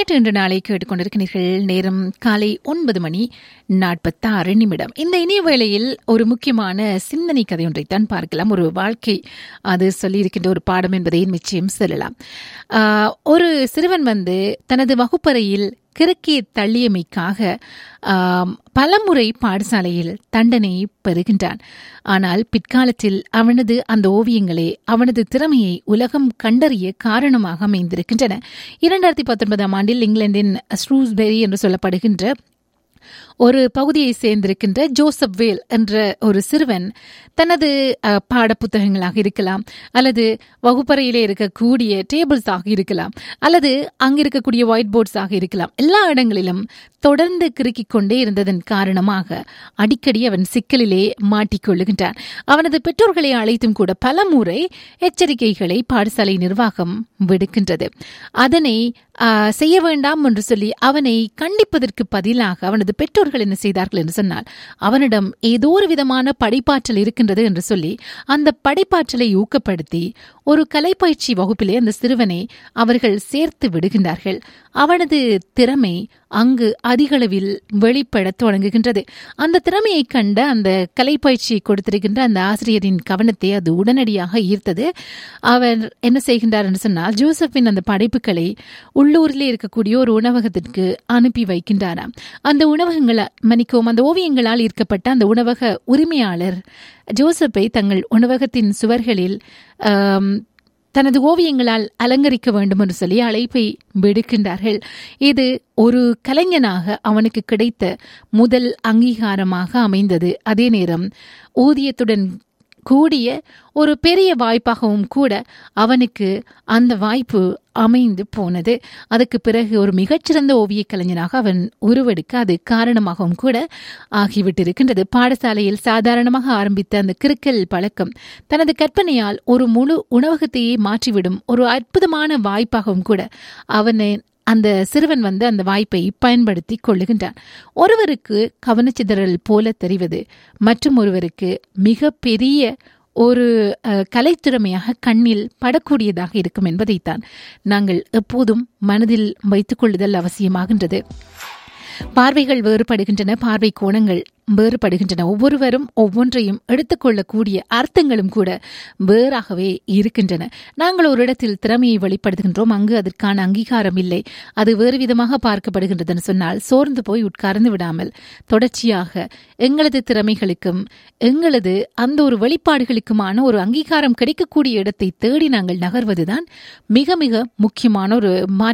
நேற்று இன்று நாளை கேட்டுக்கொண்டிருக்கிறீர்கள் நேரம் காலை ஒன்பது மணி நாற்பத்தாறு நிமிடம் இந்த இணைய வேளையில் ஒரு முக்கியமான சிந்தனை கதை ஒன்றைத்தான் பார்க்கலாம் ஒரு வாழ்க்கை அது சொல்லியிருக்கின்ற ஒரு பாடம் என்பதை நிச்சயம் சொல்லலாம் ஆஹ், ஒரு சிறுவன் வந்து தனது வகுப்பறையில் கிறுக்கி தள்ளியமைக்காக ஆம், பலமுறை பாடசாலையில் தண்டனை பெறுகின்றான் ஆனால் பிற்காலத்தில் அவனது அந்த ஓவியங்களே அவனது திறமையை உலகம் கண்டறிய காரணமாக அமைந்திருக்கின்றன இரண்டாயிரத்தி பத்தொன்பதாம் ஆண்டில் இங்கிலாந்தின் ஸ்ரூஸ்பெரி என்று சொல்லப்படுகின்ற ஒரு பகுதியை சேர்ந்திருக்கின்ற ஜோசப் வேல் என்ற ஒரு சிறுவன் தனது அஹ், பாடப்புத்தகங்களாக இருக்கலாம் அல்லது வகுப்பறையிலே இருக்கக்கூடிய டேபிள்ஸ் ஆக இருக்கலாம் அல்லது அங்க இருக்கக்கூடிய ஒயிட் போர்ட்ஸ் ஆக இருக்கலாம் எல்லா இடங்களிலும் தொடர்ந்து கிறுக்கிக் கொண்டே இருந்ததன் காரணமாக அடிக்கடி அவன் சிக்கலிலே மாட்டிக்கொள்ளுகின்றான் அவனது பெற்றோர்களை அழைத்தும் கூட பல முறை எச்சரிக்கைகளை பாடசாலை நிர்வாகம் விடுக்கின்றது அதனை ஆ, செய்ய வேண்டாம் என்று சொல்லி அவனை கண்டிப்பதற்கு பதிலாக அவனது பெற்றோர்கள் என்ன செய்தார்கள் என்று சொன்னால் அவனிடம் ஏதோ ஒரு விதமான படைப்பாற்றல் இருக்கின்றது என்று சொல்லி அந்த படைப்பாற்றலை ஊக்கப்படுத்தி ஒரு கலைப்பயிற்சி வகுப்பிலே அந்த சிறுவனை அவர்கள் சேர்த்து விடுகின்றார்கள் அவனது திறமை அங்கு அதிகளவில் வெளிப்படத் தொடங்குகின்றது அந்த திறமையை கண்ட அந்த கலைப்பயிற்சியை கொடுத்திருக்கின்ற அந்த ஆசிரியரின் கவனத்தை அது உடனடியாக ஈர்த்தது அவர் என்ன செய்கின்றார் என்று சொன்னால் ஜோசப்பின் அந்த படைப்புகளை உள்ளூரிலே இருக்கக்கூடிய ஒரு உணவகத்திற்கு அனுப்பி வைக்கின்றாராம் அந்த உணவகங்கள் மன்னிக்கவும் அந்த ஓவியங்களால் ஈர்க்கப்பட்ட அந்த உணவக உரிமையாளர் ஜோசப்பை தங்கள் உணவகத்தின் சுவர்களில் ஆம், தனது ஓவியங்களால் அலங்கரிக்க வேண்டும் என்று சொல்லி அழைப்பை விடுக்கின்றார்கள் இது ஒரு கலைஞனாக அவனுக்கு கிடைத்த முதல் அங்கீகாரமாக அமைந்தது அதே நேரம் ஊதியத்துடன் கூடிய ஒரு பெரிய வாய்ப்பாகவும் கூட அவனுக்கு அந்த வாய்ப்பு அமைந்து போனது அதுக்கு பிறகு ஒரு மிகச்சிறந்த ஓவியக் கலைஞனாக அவன் உருவெடுக்க அது காரணமாகவும் கூட ஆகிவிட்டிருக்கின்றது பாடசாலையில் சாதாரணமாக ஆரம்பித்த அந்த கிறுக்கல் பழக்கம் தனது கற்பனையால் ஒரு முழு உணவகத்தையே மாற்றிவிடும் ஒரு அற்புதமான வாய்ப்பாகவும் கூட அவனை அந்த சிறுவன் வந்து அந்த வாய்ப்பை பயன்படுத்தி கொள்ளுகின்றான் ஒருவருக்கு கவனச்சிதறல் போல தெரிவது மற்றும் ஒருவருக்கு மிக பெரிய ஒரு அஹ், கலைத்திறமையாக கண்ணில் படக்கூடியதாக இருக்கும் என்பதைத்தான் நாங்கள் எப்போதும் மனதில் வைத்துக் கொள்ளுதல் அவசியமாகின்றது பார்வைகள் வேறுபடுகின்றன பார்வை கோணங்கள் வேறுபடுகின்றன ஒவ்வொருவரும் ஒவ்வொன்றையும் எடுத்துக்கொள்ளக்கூடிய அர்த்தங்களும் கூட வேறாகவே இருக்கின்றன நாங்கள் ஒரு இடத்தில் திறமையை வெளிப்படுத்துகின்றோம் அங்கு அதற்கான அங்கீகாரம் இல்லை அது வேறு விதமாக பார்க்கப்படுகின்றதுன்னு சொன்னால் சோர்ந்து போய் உட்கார்ந்து விடாமல் தொடர்ச்சியாக எங்களது திறமைகளுக்கும் எங்களது அந்த ஒரு வெளிப்பாடுகளுக்குமான ஒரு அங்கீகாரம் கிடைக்கக்கூடிய இடத்தை தேடி நாங்கள் நகர்வதுதான் மிக மிக முக்கியமான ஒரு மாற்று